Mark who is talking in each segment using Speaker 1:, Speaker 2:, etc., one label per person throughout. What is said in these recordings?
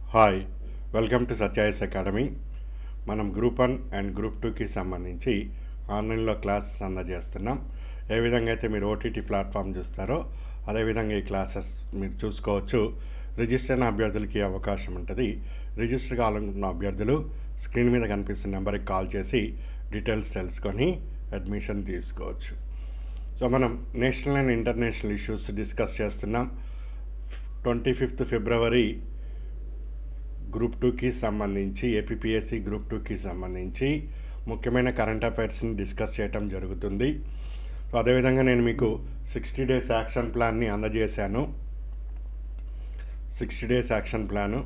Speaker 1: hi welcome to Satya IAS academy మనం group one and group టూకి సంబంధించి ఆన్లైన్లో క్లాసెస్ అందజేస్తున్నాం ఏ విధంగా అయితే మీరు ఓటీటీ ప్లాట్ఫామ్ చూస్తారో అదేవిధంగా ఈ క్లాసెస్ మీరు చూసుకోవచ్చు రిజిస్టర్ అయిన అభ్యర్థులకి అవకాశం ఉంటుంది రిజిస్టర్ కావాలనుకున్న అభ్యర్థులు స్క్రీన్ మీద కనిపిస్తున్న నెంబర్కి కాల్ చేసి డీటెయిల్స్ తెలుసుకొని అడ్మిషన్ తీసుకోవచ్చు సో మనం national and international issues discuss చేస్తున్నాం ట్వంటీ ఫిఫ్త్ ఫిబ్రవరి గ్రూప్ టూకి సంబంధించి ఏపీపీఎస్సి గ్రూప్ టూకి సంబంధించి ముఖ్యమైన కరెంట్ అఫైర్స్ని డిస్కస్ చేయటం జరుగుతుంది సో అదేవిధంగా నేను మీకు సిక్స్టీ డేస్ యాక్షన్ ప్లాన్ని అందజేశాను సిక్స్టీ డేస్ యాక్షన్ ప్లాను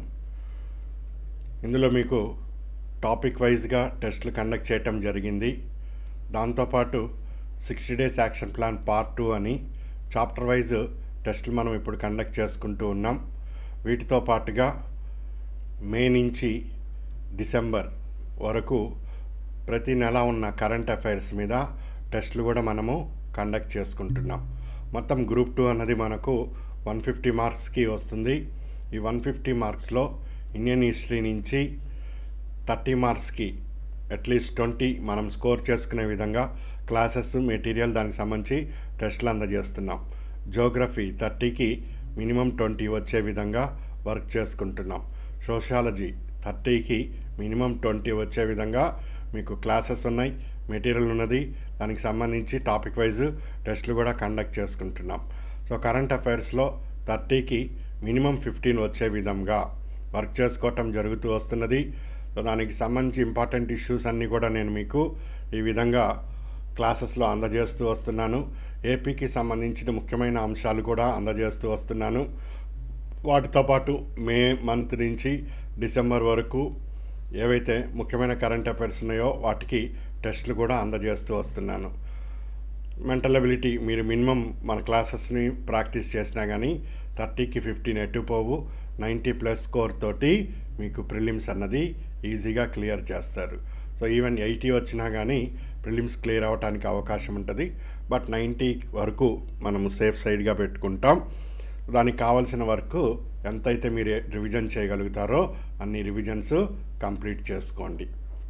Speaker 1: ఇందులో మీకు టాపిక్ వైజ్గా టెస్టులు కండక్ట్ చేయటం జరిగింది దాంతోపాటు sixty days action plan part two అని చాప్టర్ వైజ్ టెస్టులు మనం ఇప్పుడు కండక్ట్ చేసుకుంటూ ఉన్నాం వీటితో పాటుగా మే నుంచి డిసెంబర్ వరకు ప్రతి నెల ఉన్న కరెంట్ అఫైర్స్ మీద టెస్టులు కూడా మనము కండక్ట్ చేసుకుంటున్నాం మొత్తం గ్రూప్ టూ అన్నది మనకు వన్ ఫిఫ్టీ మార్క్స్కి వస్తుంది ఈ వన్ ఫిఫ్టీ మార్క్స్లో ఇండియన్ హిస్టరీ నుంచి థర్టీ మార్క్స్కి అట్లీస్ట్ ట్వంటీ మనం స్కోర్ చేసుకునే విధంగా క్లాసెస్ మెటీరియల్ దానికి సంబంధించి టెస్టులు అందజేస్తున్నాం జోగ్రఫీ థర్టీకి మినిమం ట్వంటీ వచ్చే విధంగా వర్క్ చేసుకుంటున్నాం సోషాలజీ థర్టీకి మినిమం ట్వంటీ వచ్చే విధంగా మీకు క్లాసెస్ ఉన్నాయి మెటీరియల్ ఉన్నది దానికి సంబంధించి టాపిక్ వైజ్ టెస్టులు కూడా కండక్ట్ చేసుకుంటున్నాం సో కరెంట్ అఫైర్స్లో థర్టీకి మినిమం ఫిఫ్టీన్ వచ్చే విధంగా వర్క్ చేసుకోవటం జరుగుతూ వస్తున్నది సో దానికి సంబంధించి ఇంపార్టెంట్ ఇష్యూస్ అన్నీ కూడా నేను మీకు ఈ విధంగా క్లాసెస్లో అందజేస్తూ వస్తున్నాను ఏపీకి సంబంధించిన ముఖ్యమైన అంశాలు కూడా అందజేస్తూ వస్తున్నాను వాటితో పాటు మే మంత్ నుంచి డిసెంబర్ వరకు ఏవైతే ముఖ్యమైన కరెంట్ అఫైర్స్ ఉన్నాయో వాటికి టెస్టులు కూడా అందజేస్తూ వస్తున్నాను మెంటల్ అబిలిటీ మీరు మినిమం మన క్లాసెస్ని ప్రాక్టీస్ చేసినా కానీ థర్టీకి ఫిఫ్టీన్ ఎట్టుపోవు నైంటీ ప్లస్ స్కోర్ తోటి మీకు ప్రిలిమ్స్ అన్నది ఈజీగా క్లియర్ చేస్తారు సో ఈవెన్ ఎయిటీ వచ్చినా కానీ ప్రిలిమ్స్ క్లియర్ అవ్వడానికి అవకాశం ఉంటుంది బట్ నైంటీ వరకు మనము సేఫ్ సైడ్గా పెట్టుకుంటాం దానికి కావాల్సిన వర్క్ ఎంతైతే మీరు రివిజన్ చేయగలుగుతారో అన్ని రివిజన్స్ కంప్లీట్ చేసుకోండి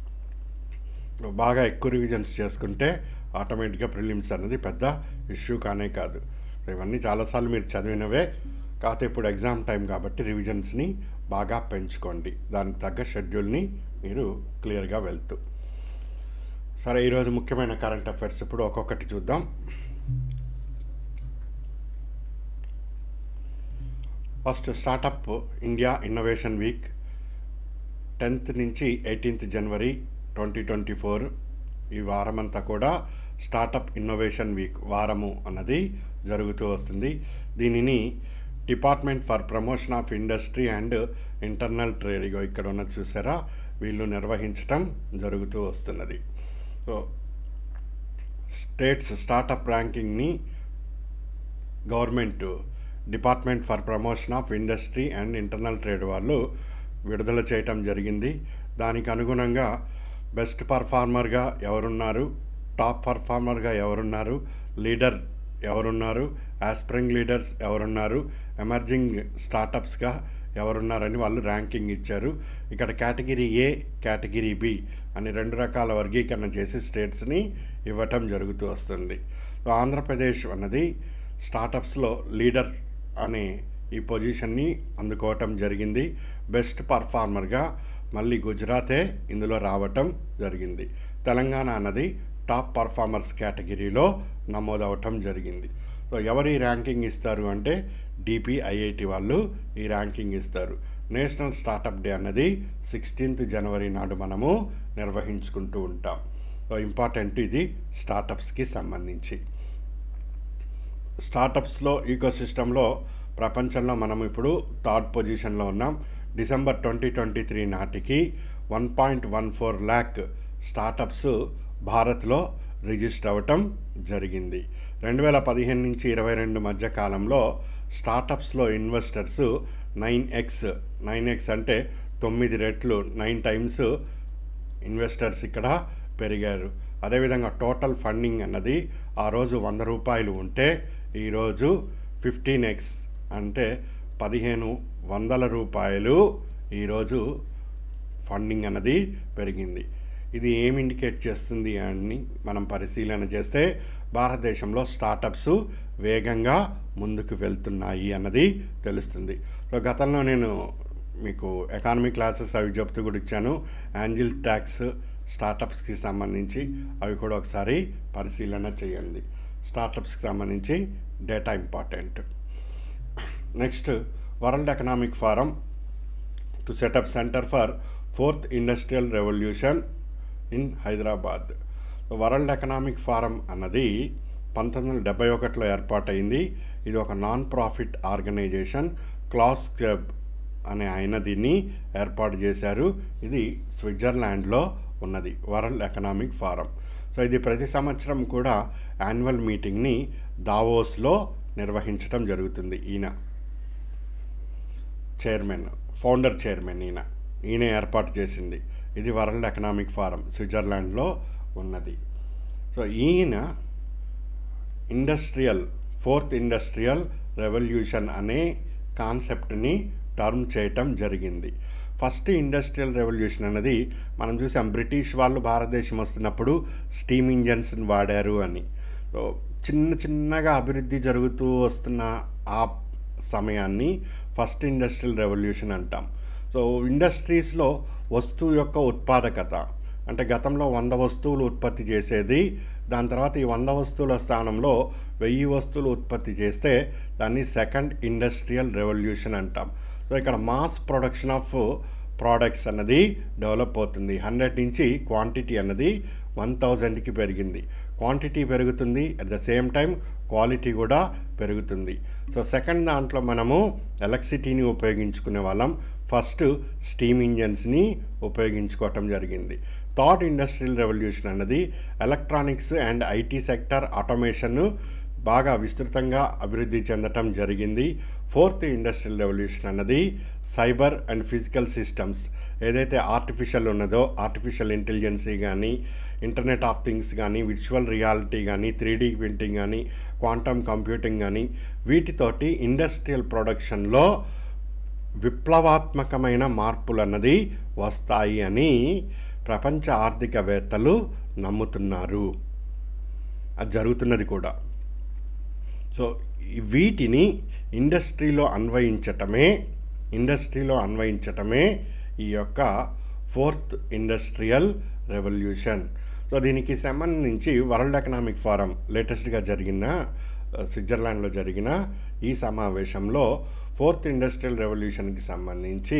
Speaker 1: బాగా ఎక్కువ రివిజన్స్ చేసుకుంటే ఆటోమేటిక్గా ప్రిలిమ్స్ అనేది పెద్ద ఇష్యూ కానే కాదు ఇవన్నీ చాలాసార్లు మీరు చదివినవే కాకపోతే ఇప్పుడు ఎగ్జామ్ టైం కాబట్టి రివిజన్స్ని బాగా పెంచుకోండి దానికి తగ్గ షెడ్యూల్ని మీరు క్లియర్గా వెళ్తూ సరే ఈరోజు ముఖ్యమైన కరెంట్ అఫైర్స్ ఇప్పుడు ఒక్కొక్కటి చూద్దాం first startup India innovation week tenth నుంచి eighteenth January twenty twenty four ఈ వారం అంతా కూడా స్టార్టప్ ఇన్నోవేషన్ వీక్ వారము అన్నది జరుగుతూ వస్తుంది దీనిని department for promotion of industry and internal trade ఇగో ఇక్కడ ఉన్నది చూసారా వీళ్ళు నిర్వహించటం జరుగుతూ వస్తున్నది సో స్టేట్స్ స్టార్టప్ ర్యాంకింగ్ని government department for promotion of industry and internal trade వాళ్ళు విడుదల చేయటం జరిగింది దానికి అనుగుణంగా బెస్ట్ పర్ఫార్మర్గా ఎవరున్నారు టాప్ పర్ఫార్మర్గా ఎవరున్నారు లీడర్ ఎవరున్నారు ఆస్ప్రింగ్ లీడర్స్ ఎవరున్నారు ఎమర్జింగ్ స్టార్టప్స్గా ఎవరున్నారని వాళ్ళు ర్యాంకింగ్ ఇచ్చారు ఇక్కడ కేటగిరీ ఏ కేటగిరీ బి అని రెండు రకాల వర్గీకరణ చేసి స్టేట్స్ని ఇవ్వటం జరుగుతూ వస్తుంది సో ఆంధ్రప్రదేశ్ అన్నది స్టార్టప్స్లో లీడర్ అనే ఈ పొజిషన్ని అందుకోవటం జరిగింది బెస్ట్ పర్ఫార్మర్గా మళ్ళీ గుజరాతే ఇందులో రావటం జరిగింది తెలంగాణ అన్నది టాప్ పర్ఫార్మర్స్ కేటగిరీలో నమోదవటం జరిగింది సో ఎవరు ఈ ర్యాంకింగ్ ఇస్తారు అంటే డిపిఐఐటి వాళ్ళు ఈ ర్యాంకింగ్ ఇస్తారు నేషనల్ స్టార్టప్ డే అన్నది సిక్స్టీన్త్ జనవరి నాడు మనము నిర్వహించుకుంటూ ఉంటాం సో ఇంపార్టెంట్ ఇది స్టార్టప్స్కి సంబంధించి స్టార్టప్స్లో ఈకోసిస్టంలో ప్రపంచంలో మనం ఇప్పుడు థర్డ్ పొజిషన్లో ఉన్నాం డిసెంబర్ ట్వంటీ ట్వంటీ త్రీ నాటికి one point one four lakh startups భారత్లో రిజిస్టర్ అవ్వటం జరిగింది రెండు వేల పదిహేను నుంచి ఇరవై రెండు మధ్య కాలంలో స్టార్టప్స్లో investors nine x nine x అంటే తొమ్మిది రెట్లు నైన్ టైమ్స్ ఇన్వెస్టర్స్ ఇక్కడ పెరిగారు అదేవిధంగా టోటల్ ఫండింగ్ అన్నది ఆ రోజు వంద రూపాయలు ఉంటే ఈరోజు ఫిఫ్టీన్ ఎక్స్ అంటే పదిహేను వందల రూపాయలు ఈరోజు ఫండింగ్ అన్నది పెరిగింది ఇది ఏమి ఇండికేట్ చేస్తుంది అని మనం పరిశీలన చేస్తే భారతదేశంలో స్టార్టప్స్ వేగంగా ముందుకు వెళ్తున్నాయి అన్నది తెలుస్తుంది సో గతంలో నేను మీకు ఎకానమీ క్లాసెస్ అవి చెప్తూ కూడా ఇచ్చాను యాంజిల్ ట్యాక్స్ స్టార్టప్స్కి సంబంధించి అవి కూడా ఒకసారి పరిశీలన చేయండి స్టార్టప్స్కి సంబంధించి data important next World Economic Forum to set up centre for fourth industrial revolution in Hyderabad World Economic Forum అన్నది పంతొమ్మిది వందల డెబ్బై ఒకటిలో ఏర్పాటైంది ఇది ఒక నాన్ ప్రాఫిట్ ఆర్గనైజేషన్ క్లాస్ క్లబ్ అనే ఆయన దీన్ని ఏర్పాటు చేశారు ఇది స్విట్జర్లాండ్లో ఉన్నది వరల్డ్ ఎకనామిక్ ఫారం సో ఇది ప్రతి సంవత్సరం కూడా యాన్యువల్ మీటింగ్ని దావోస్లో నిర్వహించడం జరుగుతుంది ఈయన చైర్మన్ ఫౌండర్ చైర్మన్ ఈయన ఈయన ఏర్పాటు చేసింది ఇది వరల్డ్ ఎకనామిక్ ఫారం స్విట్జర్లాండ్లో ఉన్నది సో ఈయన ఇండస్ట్రియల్ ఫోర్త్ ఇండస్ట్రియల్ రెవల్యూషన్ అనే కాన్సెప్ట్ని టర్మ్ చేయటం జరిగింది ఫస్ట్ ఇండస్ట్రియల్ రెవల్యూషన్ అనేది మనం చూసాం బ్రిటిష్ వాళ్ళు భారతదేశం వస్తున్నప్పుడు స్టీమ్ ఇంజన్స్ని వాడారు అని సో చిన్న చిన్నగా అభివృద్ధి జరుగుతూ వస్తున్న ఆ సమయాన్ని ఫస్ట్ ఇండస్ట్రియల్ రెవల్యూషన్ అంటాం సో ఇండస్ట్రీస్లో వస్తువు యొక్క ఉత్పాదకత అంటే గతంలో వంద వస్తువులు ఉత్పత్తి చేసేది దాని తర్వాత ఈ వంద వస్తువుల స్థానంలో వెయ్యి వస్తువులు ఉత్పత్తి చేస్తే దాన్ని సెకండ్ ఇండస్ట్రియల్ రెవల్యూషన్ అంటాం సో ఇక్కడ మాస్ ప్రొడక్షన్ ఆఫ్ ప్రోడక్ట్స్ అన్నది డెవలప్ అవుతుంది హండ్రెడ్ నుంచి క్వాంటిటీ అన్నది వన్ థౌజండ్కి పెరిగింది క్వాంటిటీ పెరుగుతుంది at the same time quality కూడా పెరుగుతుంది సో సెకండ్ దాంట్లో మనము ఎలక్ట్రిసిటీని ఉపయోగించుకునే వాళ్ళం ఫస్ట్ స్టీమ్ ఇంజన్స్ని ఉపయోగించుకోవటం జరిగింది థర్డ్ ఇండస్ట్రియల్ రెవల్యూషన్ అన్నది electronics and IT sector automation బాగా విస్తృతంగా అభివృద్ధి చెందటం జరిగింది ఫోర్త్ ఇండస్ట్రియల్ రెవల్యూషన్ అన్నది సైబర్ అండ్ ఫిజికల్ సిస్టమ్స్ ఏదైతే ఆర్టిఫిషియల్ ఉన్నదో ఆర్టిఫిషియల్ ఇంటెలిజెన్సీ కానీ ఇంటర్నెట్ ఆఫ్ థింగ్స్ కానీ విర్చువల్ రియాలిటీ కానీ త్రీ డీ ప్రింటింగ్ కానీ క్వాంటమ్ కంప్యూటింగ్ కానీ వీటితోటి ఇండస్ట్రియల్ ప్రొడక్షన్లో విప్లవాత్మకమైన మార్పులు అన్నది వస్తాయి అని ప్రపంచ ఆర్థికవేత్తలు నమ్ముతున్నారు అది జరుగుతున్నది కూడా సో వీటిని ఇండస్ట్రీలో అన్వయించటమే ఇండస్ట్రీలో అన్వయించటమే ఈ యొక్క ఫోర్త్ ఇండస్ట్రియల్ రెవల్యూషన్ సో దీనికి సంబంధించి వరల్డ్ ఎకనామిక్ ఫారం లేటెస్ట్గా జరిగిన స్విట్జర్లాండ్లో జరిగిన ఈ సమావేశంలో ఫోర్త్ ఇండస్ట్రియల్ రెవల్యూషన్కి సంబంధించి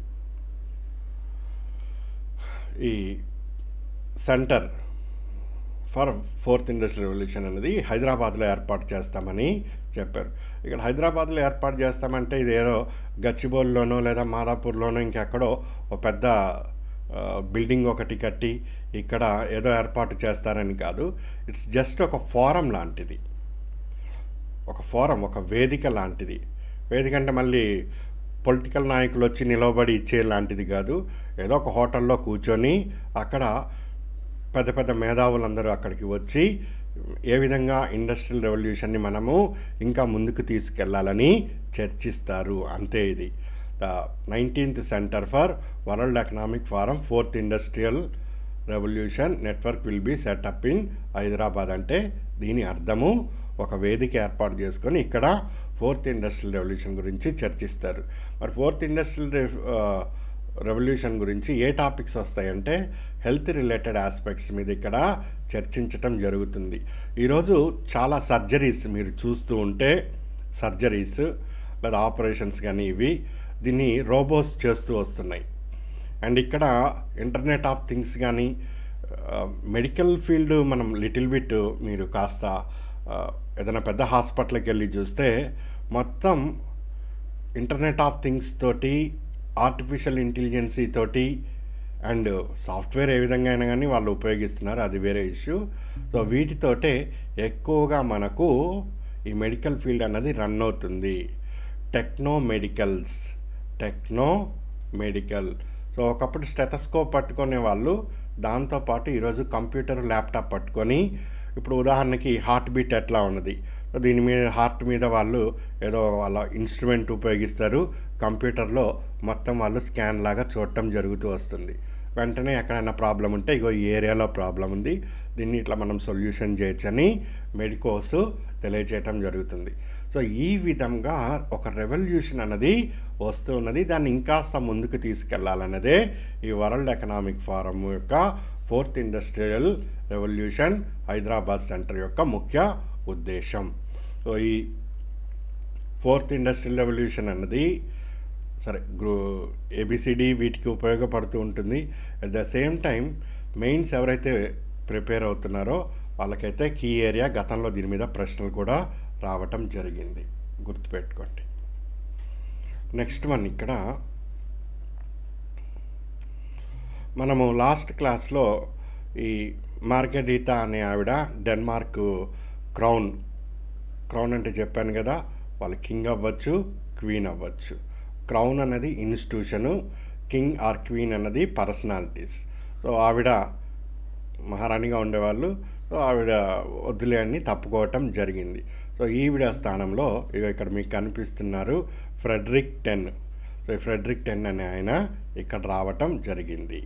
Speaker 1: ఈ centre for fourth industrial revolution అనేది హైదరాబాద్లో ఏర్పాటు చేస్తామని చెప్పారు ఇక్కడ హైదరాబాద్లో ఏర్పాటు చేస్తామంటే ఇది ఏదో గచ్చిబౌలిలోనో లేదా మాదాపూర్లోనో ఇంకెక్కడో ఒక పెద్ద బిల్డింగ్ ఒకటి కట్టి ఇక్కడ ఏదో ఏర్పాటు చేస్తారని కాదు ఇట్స్ జస్ట్ ఒక ఫోరం లాంటిది ఒక ఫోరం ఒక వేదిక లాంటిది వేదిక అంటే మళ్ళీ పొలిటికల్ నాయకులు వచ్చి నిలబడి ఇచ్చే లాంటిది కాదు ఏదో ఒక హోటల్లో కూర్చొని అక్కడ పెద్ద పెద్ద మేధావులందరూ అక్కడికి వచ్చి ఏ విధంగా ఇండస్ట్రియల్ రెవల్యూషన్ని మనము ఇంకా ముందుకు తీసుకెళ్లాలని చర్చిస్తారు అంతే ఇది the nineteenth centre for World Economic Forum fourth industrial revolution network will be set up in Hyderabad అంటే దీని అర్థము ఒక వేదిక ఏర్పాటు చేసుకొని ఇక్కడ ఫోర్త్ ఇండస్ట్రియల్ రెవల్యూషన్ గురించి చర్చిస్తారు మరి ఫోర్త్ ఇండస్ట్రియల్ రెవల్యూషన్ గురించి ఏ టాపిక్స్ వస్తాయంటే హెల్త్ రిలేటెడ్ ఆస్పెక్ట్స్ మీద ఇక్కడ చర్చించటం జరుగుతుంది ఈరోజు చాలా సర్జరీస్ మీరు చూస్తూ ఉంటే సర్జరీస్ లేదా ఆపరేషన్స్ కానీ ఇవి దీన్ని రోబోస్ చేస్తూ వస్తున్నాయి అండ్ ఇక్కడ ఇంటర్నెట్ ఆఫ్ థింగ్స్ కానీ మెడికల్ ఫీల్డ్ మనం లిటిల్ బిట్ మీరు కాస్త ఏదైనా పెద్ద హాస్పిటల్కి వెళ్ళి చూస్తే మొత్తం ఇంటర్నెట్ ఆఫ్ థింగ్స్ తోటి ఆర్టిఫిషియల్ ఇంటెలిజెన్సీ తోటి అండ్ సాఫ్ట్వేర్ ఏ విధంగా అయినా కానీ వాళ్ళు ఉపయోగిస్తున్నారు అది వేరే ఇష్యూ సో వీటితోటే ఎక్కువగా మనకు ఈ మెడికల్ ఫీల్డ్ అన్నది రన్ అవుతుంది techno medicals techno medical so ఒకప్పుడు స్టెథస్కోప్ పట్టుకునే వాళ్ళు దాంతోపాటు ఈరోజు కంప్యూటర్ ల్యాప్టాప్ పట్టుకొని ఇప్పుడు ఉదాహరణకి హార్ట్ బీట్ ఎట్లా ఉన్నది సో దీని మీద హార్ట్ మీద వాళ్ళు ఏదో వాళ్ళ ఇన్స్ట్రుమెంట్ ఉపయోగిస్తారు కంప్యూటర్లో మొత్తం వాళ్ళు స్కాన్ లాగా చూడటం జరుగుతూ వస్తుంది వెంటనే ఎక్కడైనా ప్రాబ్లం ఉంటే ఇగో ఈ ఏరియాలో ప్రాబ్లం ఉంది దీన్ని ఇట్లా మనం సొల్యూషన్ చేయొచ్చని మెడికోస్ తెలియజేయటం జరుగుతుంది సో ఈ విధంగా ఒక రెవల్యూషన్ అన్నది వస్తూ ఉన్నది దాన్ని ఇంకాస్త ముందుకు తీసుకెళ్లాలన్నదే ఈ వరల్డ్ ఎకనామిక్ ఫోరం యొక్క fourth industrial revolution Hyderabad centre యొక్క ముఖ్య ఉద్దేశం సో ఈ ఫోర్త్ ఇండస్ట్రియల్ రెవల్యూషన్ అన్నది సరే గ్రూ ఏబిసిడి వీటికి ఉపయోగపడుతూ ఉంటుంది at the same time mains ఎవరైతే ప్రిపేర్ అవుతున్నారో వాళ్ళకైతే కీ ఏరియా గతంలో దీని మీద ప్రశ్నలు కూడా రావటం జరిగింది గుర్తుపెట్టుకోండి నెక్స్ట్ వన్ ఇక్కడ మనము లాస్ట్ క్లాస్లో ఈ మార్కెడీటా అనే ఆవిడ డెన్మార్క్ క్రౌన్ క్రౌన్ అంటే చెప్పాను కదా వాళ్ళు కింగ్ అవ్వచ్చు క్వీన్ అవ్వచ్చు క్రౌన్ అన్నది ఇన్స్టిట్యూషను కింగ్ ఆర్ క్వీన్ అన్నది పర్సనాలిటీస్ సో ఆవిడ మహారాణిగా ఉండేవాళ్ళు సో ఆవిడ వద్దులే అని తప్పుకోవటం జరిగింది సో ఈవిడ స్థానంలో ఇక ఇక్కడ మీకు కనిపిస్తున్నారు ఫ్రెడరిక్ టెన్ సో ఈ ఫ్రెడరిక్ టెన్ అనే ఆయన ఇక్కడ రావటం జరిగింది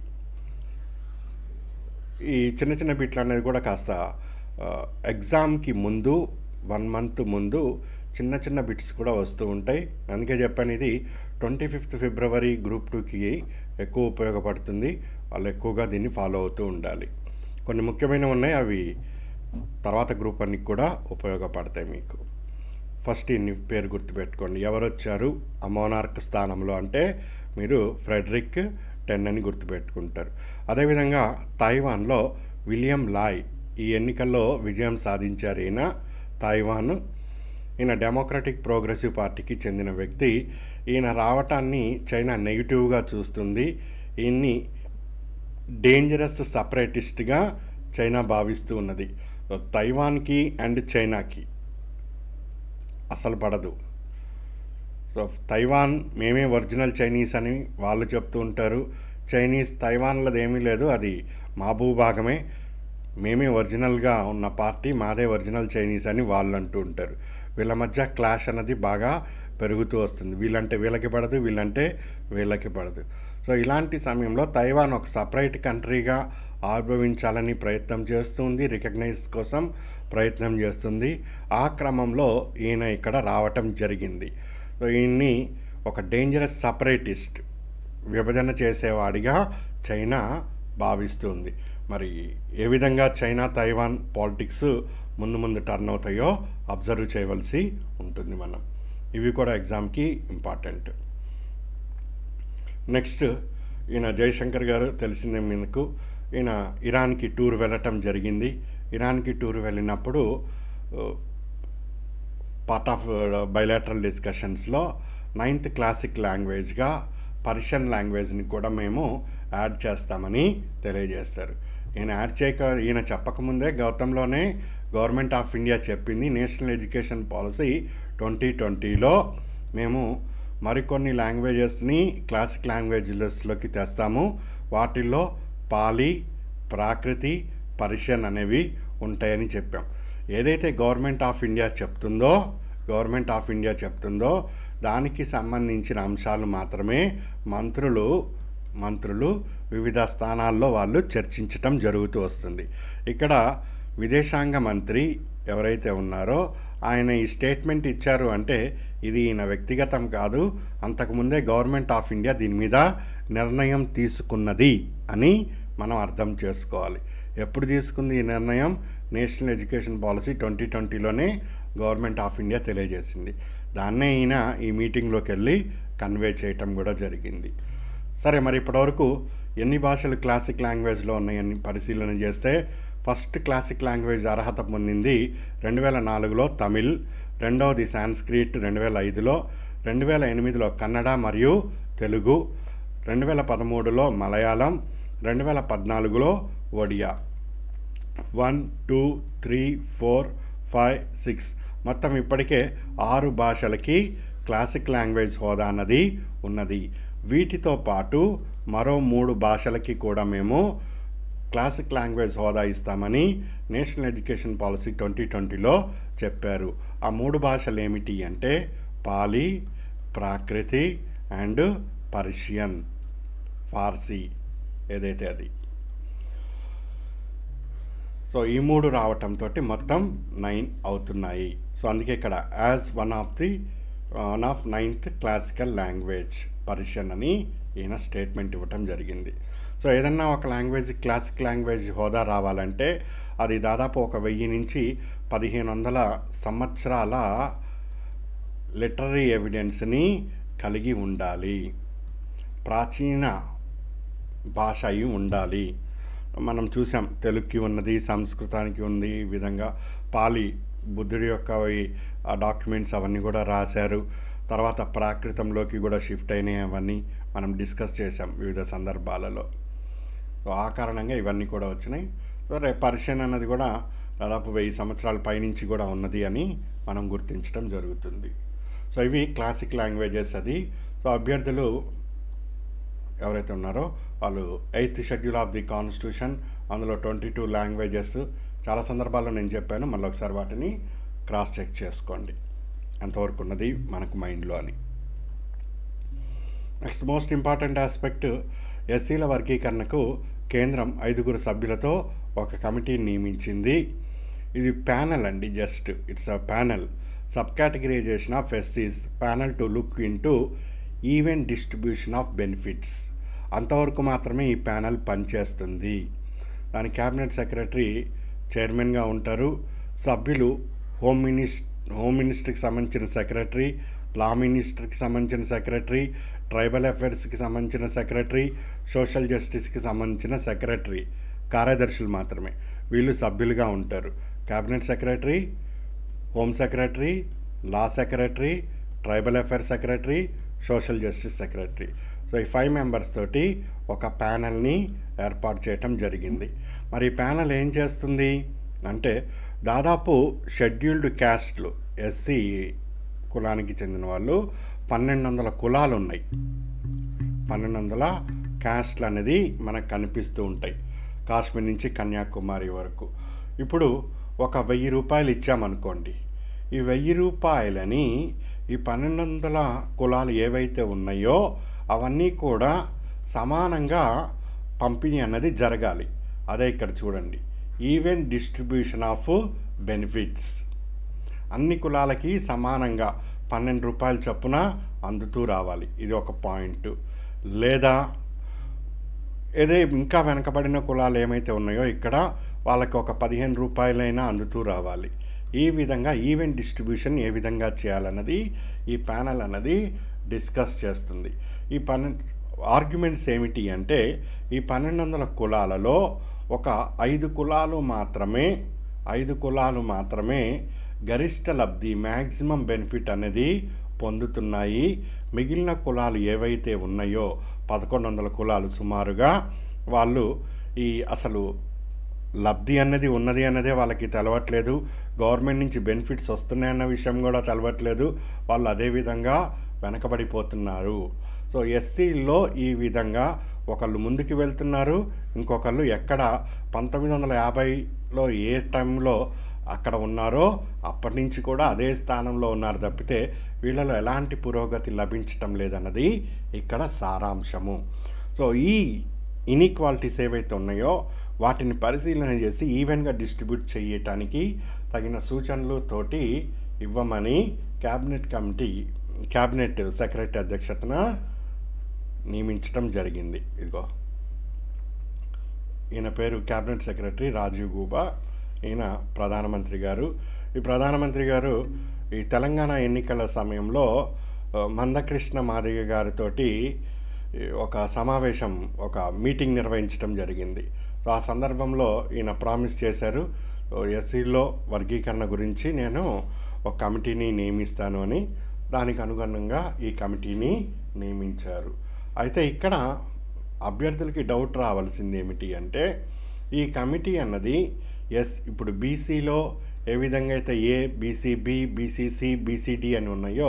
Speaker 1: ఈ చిన్న చిన్న బిట్లు అనేది కూడా కాస్త ఆ, ఎగ్జామ్కి ముందు వన్ మంత్ ముందు చిన్న చిన్న బిట్స్ కూడా వస్తూ ఉంటాయి అందుకే చెప్పాను ఇది ట్వంటీ ఫిఫ్త్ ఫిబ్రవరి గ్రూప్ టూకి ఎక్కువ ఉపయోగపడుతుంది వాళ్ళు ఎక్కువగా దీన్ని ఫాలో అవుతూ ఉండాలి కొన్ని ముఖ్యమైనవి ఉన్నాయి అవి తర్వాత గ్రూప్ అన్నికి కూడా ఉపయోగపడతాయి మీకు ఫస్ట్ ఇన్ని పేరు గుర్తుపెట్టుకోండి ఎవరు వచ్చారు ఆ మోనార్క్ స్థానంలో అంటే మీరు ఫ్రెడరిక్ టెన్ అని గుర్తుపెట్టుకుంటారు అదేవిధంగా తైవాన్లో విలియం లాయ్ ఈ ఎన్నికల్లో విజయం సాధించారు ఈయన తైవాన్ ఈయన డెమోక్రటిక్ ప్రోగ్రెసివ్ పార్టీకి చెందిన వ్యక్తి ఈయన రావటాన్ని చైనా నెగిటివ్గా చూస్తుంది ఈయన్ని డేంజరస్ సపరేటిస్ట్గా చైనా భావిస్తూ ఉన్నది తైవాన్కి అండ్ చైనాకి అసలు పడదు సో తైవాన్ మేమే ఒరిజినల్ చైనీస్ అని వాళ్ళు చెప్తూ ఉంటారు చైనీస్ తైవాన్లది ఏమీ లేదు అది మా భూభాగమే మేమే ఒరిజినల్గా ఉన్న పార్టీ మాదే ఒరిజినల్ చైనీస్ అని వాళ్ళు అంటూ ఉంటారు వీళ్ళ మధ్య క్లాష్ అన్నది బాగా పెరుగుతూ వస్తుంది వీళ్ళంటే వీళ్ళకి పడదు వీళ్ళంటే వీళ్ళకి పడదు సో ఇలాంటి సమయంలో తైవాన్ ఒక సపరేట్ కంట్రీగా ఆవిర్భవించాలని ప్రయత్నం చేస్తుంది రికగ్నైజ్ కోసం ప్రయత్నం చేస్తుంది ఆ క్రమంలో ఈయన ఇక్కడ రావటం జరిగింది సో ఈయన్ని ఒక డేంజరస్ సపరేటిస్ట్ విభజన చేసేవాడిగా చైనా భావిస్తుంది మరి ఏ విధంగా చైనా తైవాన్ పాలిటిక్స్ ముందు ముందు టర్న్ అవుతాయో అబ్జర్వ్ చేయవలసి ఉంటుంది మనం ఇవి కూడా ఎగ్జామ్కి ఇంపార్టెంట్ నెక్స్ట్ ఈయన జయశంకర్ గారు తెలిసిందే మీకు ఈయన ఇరాన్కి టూర్ వెళ్ళటం జరిగింది ఇరాన్కి టూర్ వెళ్ళినప్పుడు పార్ట్ ఆఫ్ బయలాటరల్ డిస్కషన్స్లో నైన్త్ క్లాసిక్ లాంగ్వేజ్గా పర్షియన్ లాంగ్వేజ్ని కూడా మేము యాడ్ చేస్తామని తెలియజేస్తారు ఈయన యాడ్ చేయక ఈయన చెప్పకముందే గౌతంలోనే గవర్నమెంట్ ఆఫ్ ఇండియా చెప్పింది నేషనల్ ఎడ్యుకేషన్ పాలసీ ట్వంటీ ట్వంటీలో మేము మరికొన్ని లాంగ్వేజెస్ని క్లాసిక్ లాంగ్వేజెస్లోకి తెస్తాము వాటిల్లో పాలి ప్రాకృతి పర్షియన్ అనేవి ఉంటాయని చెప్పాం ఏదైతే గవర్నమెంట్ ఆఫ్ ఇండియా చెప్తుందో గవర్నమెంట్ ఆఫ్ ఇండియా చెప్తుందో దానికి సంబంధించిన అంశాలు మాత్రమే మంత్రులు మంత్రులు వివిధ స్థానాల్లో వాళ్ళు చర్చించటం జరుగుతూ వస్తుంది ఇక్కడ విదేశాంగ మంత్రి ఎవరైతే ఉన్నారో ఆయన ఈ స్టేట్మెంట్ ఇచ్చారు అంటే ఇది ఈయన వ్యక్తిగతం కాదు అంతకుముందే గవర్నమెంట్ ఆఫ్ ఇండియా దీని మీద నిర్ణయం తీసుకున్నది అని మనం అర్థం చేసుకోవాలి ఎప్పుడు తీసుకుంది ఈ నిర్ణయం నేషనల్ ఎడ్యుకేషన్ పాలసీ ట్వంటీ ట్వంటీలోనే గవర్నమెంట్ ఆఫ్ ఇండియా తెలియజేసింది దాన్నే ఈయన ఈ మీటింగ్లోకి వెళ్ళి కన్వే చేయటం కూడా జరిగింది సరే మరి ఇప్పటివరకు ఎన్ని భాషలు క్లాసిక్ లాంగ్వేజ్లో ఉన్నాయని పరిశీలన చేస్తే ఫస్ట్ క్లాసిక్ లాంగ్వేజ్ అర్హత పొందింది రెండు వేల నాలుగులో తమిళ్ రెండవది సాంస్క్రిట్ రెండు వేల ఐదులో రెండు వేల ఎనిమిదిలో కన్నడ మరియు తెలుగు రెండు వేల పదమూడులో మలయాళం రెండు వేల పద్నాలుగులో Odia one two three four five six మొత్తం ఇప్పటికే ఆరు భాషలకి క్లాసిక్ లాంగ్వేజ్ హోదా అన్నది ఉన్నది వీటితో పాటు మరో మూడు భాషలకి కూడా మేము క్లాసిక్ లాంగ్వేజ్ హోదా ఇస్తామని నేషనల్ ఎడ్యుకేషన్ పాలసీ ట్వంటీ ట్వంటీలో చెప్పారు ఆ మూడు భాషలు ఏమిటి అంటే పాలీ ప్రాకృతి అండ్ పర్షియన్ ఫార్సీ ఏదైతే అది సో ఈ మూడు రావటంతో మొత్తం నైన్ అవుతున్నాయి సో అందుకే ఇక్కడ as one of the one of ninth classical language Persian అని ఈయన స్టేట్మెంట్ ఇవ్వటం జరిగింది సో ఏదన్నా ఒక లాంగ్వేజ్ క్లాసిక్ లాంగ్వేజ్ హోదా రావాలంటే అది దాదాపు ఒక వెయ్యి నుంచి పదిహేను వందల సంవత్సరాల లిటరీ ఎవిడెన్స్ని కలిగి ఉండాలి ప్రాచీన భాష అయి ఉండాలి మనం చూసాం తెలుగుకి ఉన్నది సంస్కృతానికి ఉంది ఈ విధంగా పాలి బుద్ధుడి యొక్క ఈ ఆ డాక్యుమెంట్స్ అవన్నీ కూడా రాశారు తర్వాత ప్రాకృతంలోకి కూడా షిఫ్ట్ అయినాయి అవన్నీ మనం డిస్కస్ చేసాం వివిధ సందర్భాలలో సో ఆ కారణంగా ఇవన్నీ కూడా వచ్చినాయి సో రేపు పర్షియన్ అన్నది కూడా దాదాపు వెయ్యి సంవత్సరాల పైనుంచి కూడా ఉన్నది అని మనం గుర్తించడం జరుగుతుంది సో ఇవి క్లాసిక్ లాంగ్వేజెస్ అది సో అభ్యర్థులు ఎవరైతే ఉన్నారో వాళ్ళు eighth schedule of the constitution అందులో ట్వంటీ టూ లాంగ్వేజెస్ చాలా సందర్భాల్లో నేను చెప్పాను మళ్ళీ ఒకసారి వాటిని క్రాస్ చెక్ చేసుకోండి ఎంతవరకు ఉన్నది మనకు మైండ్లో అని నెక్స్ట్ మోస్ట్ ఇంపార్టెంట్ ఆస్పెక్ట్ ఎస్సీల వర్గీకరణకు కేంద్రం ఐదుగురు సభ్యులతో ఒక కమిటీని నియమించింది ఇది ప్యానల్ అండి just it's a panel sub categorization of ఎస్సీస్ panel to look into even distribution of benefits అంతవరకు మాత్రమే ఈ ప్యానల్ పనిచేస్తుంది దాని క్యాబినెట్ సెక్రటరీ చైర్మన్గా ఉంటారు సభ్యులు హోమ్ మినిస్ హోమ్ మినిస్ట్రీకి సంబంధించిన సెక్రటరీ లా మినిస్టర్కి సంబంధించిన సెక్రటరీ ట్రైబల్ అఫైర్స్కి సంబంధించిన సెక్రటరీ సోషల్ జస్టిస్కి సంబంధించిన సెక్రటరీ కార్యదర్శులు మాత్రమే వీళ్ళు సభ్యులుగా ఉంటారు cabinet secretary home secretary law secretary tribal affairs secretary social justice secretary so ఈ ఫైవ్ మెంబర్స్ తోటి ఒక ప్యానల్ని ఏర్పాటు చేయటం జరిగింది మరి ఈ ప్యానల్ ఏం చేస్తుంది అంటే దాదాపు షెడ్యూల్డ్ క్యాస్ట్లు ఎస్సీ కులానికి చెందిన వాళ్ళు పన్నెండు వందల కులాలు ఉన్నాయి పన్నెండు వందల క్యాస్ట్లు అనేది మనకు కనిపిస్తూ ఉంటాయి కాశ్మీర్ నుంచి కన్యాకుమారి వరకు ఇప్పుడు ఒక వెయ్యి రూపాయలు ఇచ్చామనుకోండి ఈ వెయ్యి రూపాయలని ఈ పన్నెండు వందల కులాలు ఏవైతే ఉన్నాయో అవన్నీ కూడా సమానంగా పంపిణీ అన్నది జరగాలి అదే ఇక్కడ చూడండి ఈవెన్ డిస్ట్రిబ్యూషన్ ఆఫ్ బెనిఫిట్స్ అన్ని కులాలకి సమానంగా పన్నెండు రూపాయల చొప్పున అందుతూ రావాలి ఇది ఒక పాయింట్ లేదా ఏదే ఇంకా వెనకబడిన కులాలు ఏమైతే ఉన్నాయో ఇక్కడ వాళ్ళకి ఒక పదిహేను రూపాయలైనా అందుతూ రావాలి ఈ విధంగా ఈవెంట్ డిస్ట్రిబ్యూషన్ ఏ విధంగా చేయాలన్నది ఈ ప్యానల్ అన్నది డిస్కస్ చేస్తుంది ఈ పన్నెండు ఆర్గ్యుమెంట్స్ ఏమిటి అంటే ఈ పన్నెండు వందల కులాలలో ఒక ఐదు కులాలు మాత్రమే ఐదు కులాలు మాత్రమే గరిష్ట లబ్ధి మ్యాక్సిమం బెనిఫిట్ అనేది పొందుతున్నాయి మిగిలిన కులాలు ఏవైతే ఉన్నాయో పదకొండు వందల కులాలు సుమారుగా వాళ్ళు ఈ అసలు లబ్ధి అన్నది ఉన్నది అన్నదే వాళ్ళకి తెలవట్లేదు గవర్నమెంట్ నుంచి బెనిఫిట్స్ వస్తున్నాయన్న విషయం కూడా తెలవట్లేదు వాళ్ళు అదేవిధంగా వెనకబడిపోతున్నారు సో ఎస్సీల్లో ఈ విధంగా ఒకళ్ళు ముందుకు వెళ్తున్నారు ఇంకొకళ్ళు ఎక్కడ పంతొమ్మిది వందల యాభైలో ఏ టైంలో అక్కడ ఉన్నారో అప్పటి నుంచి కూడా అదే స్థానంలో ఉన్నారు తప్పితే వీళ్ళలో ఎలాంటి పురోగతి లభించటం లేదన్నది ఇక్కడ సారాంశము సో ఈ ఇన్ఈక్వాలిటీస్ ఏవైతే ఉన్నాయో వాటిని పరిశీలన చేసి ఈవెన్గా డిస్ట్రిబ్యూట్ చేయటానికి తగిన సూచనలు తోటి ఇవ్వమని క్యాబినెట్ కమిటీ క్యాబినెట్ సెక్రటరీ అధ్యక్షతన నియమించడం జరిగింది ఇదిగో ఈయన పేరు క్యాబినెట్ సెక్రటరీ రాజీవ్ గూబా ఈయన ప్రధానమంత్రి గారు ఈ ప్రధానమంత్రి గారు ఈ తెలంగాణ ఎన్నికల సమయంలో ఆ, మందకృష్ణ మాదిగ గారితోటి ఈ ఒక సమావేశం ఒక మీటింగ్ నిర్వహించడం జరిగింది సో ఆ సందర్భంలో ఈయన ప్రామిస్ చేశారు ఎస్సీలో వర్గీకరణ గురించి నేను ఒక కమిటీని నియమిస్తాను అని దానికి అనుగుణంగా ఈ కమిటీని నియమించారు అయితే ఇక్కడ అభ్యర్థులకి డౌట్ రావాల్సింది ఏమిటి అంటే ఈ కమిటీ అన్నది ఎస్ ఇప్పుడు బీసీలో ఏ విధంగా అయితే ఏ బీసీబీ బీసీసీ బీసీడి అని ఉన్నాయో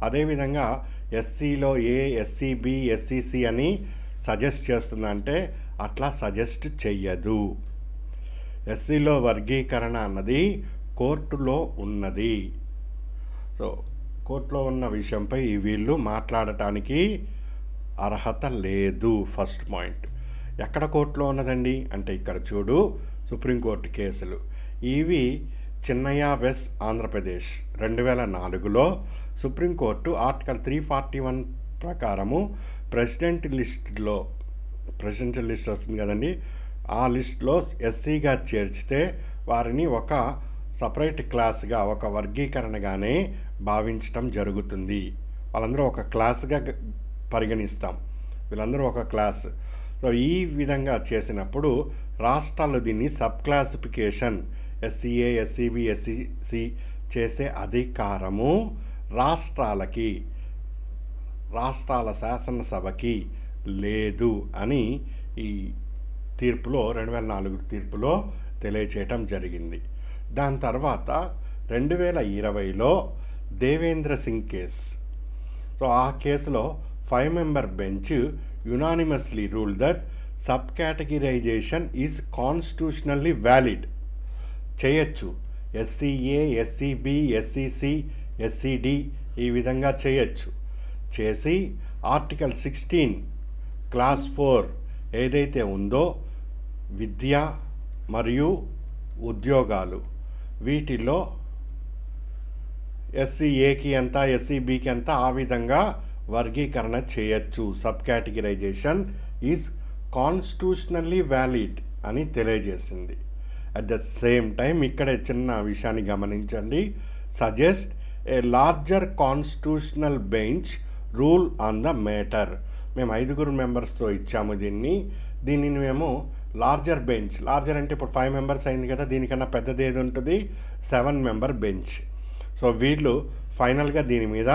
Speaker 1: అదేవిధంగా ఎస్సీలో ఏ ఎస్సీబీ ఎస్సీసీ అని సజెస్ట్ చేస్తుందంటే అట్లా సజెస్ట్ చెయ్యదు ఎస్సీలో వర్గీకరణ అన్నది కోర్టులో ఉన్నది సో కోర్టులో ఉన్న విషయంపై ఈ వీళ్ళు మాట్లాడటానికి అర్హత లేదు ఫస్ట్ పాయింట్ ఎక్కడ కోర్టులో ఉన్నదండి అంటే ఇక్కడ చూడు సుప్రీంకోర్టు కేసులు ఇవి చిన్నయ్య వెస్ ఆంధ్రప్రదేశ్ రెండు వేల నాలుగులో Supreme Court article three forty one ప్రకారము ప్రెసిడెంట్ లిస్టులో ప్రెసిడెంట్ లిస్ట్ వస్తుంది కదండి ఆ లిస్ట్లో ఎస్సీగా చేర్చితే వారిని ఒక సపరేట్ క్లాస్గా ఒక వర్గీకరణగానే భావించటం జరుగుతుంది వాళ్ళందరూ ఒక క్లాస్గా గ- పరిగణిస్తాం వీళ్ళందరూ ఒక క్లాస్ సో ఈ విధంగా చేసినప్పుడు రాష్ట్రాలు దీన్ని sub classification SCA SCB SCC చేసే అధికారము రాష్ట్రాలకి రాష్ట్రాల శాసనసభకి లేదు అని ఈ తీర్పులో రెండు వేల నాలుగు తీర్పులో తెలియచేయటం జరిగింది దాని తర్వాత రెండు వేల ఇరవైలో దేవేంద్ర సింగ్ కేస్ సో ఆ కేసులో five member bench unanimously rule that sub categorization is constitutionally valid చేయొచ్చు ఎస్సీఏ ఎస్సీబి ఎస్సీసి ఎస్సీడి ఈ విధంగా చేయొచ్చు చేసి ఆర్టికల్ సిక్స్టీన్ క్లాస్ ఫోర్ ఏదైతే ఉందో విద్య మరియు ఉద్యోగాలు వీటిలో ఎస్సీఏకి ఎంత ఎస్సీబికి ఎంత ఆ విధంగా వర్గీకరణ చేయొచ్చు sub categorization is constitutionally valid అని తెలియజేసింది అట్ ద సేమ్ టైం ఇక్కడ చిన్న విషయాన్ని గమనించండి suggest a larger constitutional bench rule on the matter మేము ఐదుగురు మెంబర్స్తో ఇచ్చాము దీన్ని దీనిని మేము లార్జర్ బెంచ్ లార్జర్ అంటే ఇప్పుడు ఫైవ్ మెంబర్స్ అయింది కదా దీనికన్నా పెద్దది ఏది ఉంటుంది సెవెన్ మెంబర్ బెంచ్ సో వీళ్ళు ఫైనల్గా దీని మీద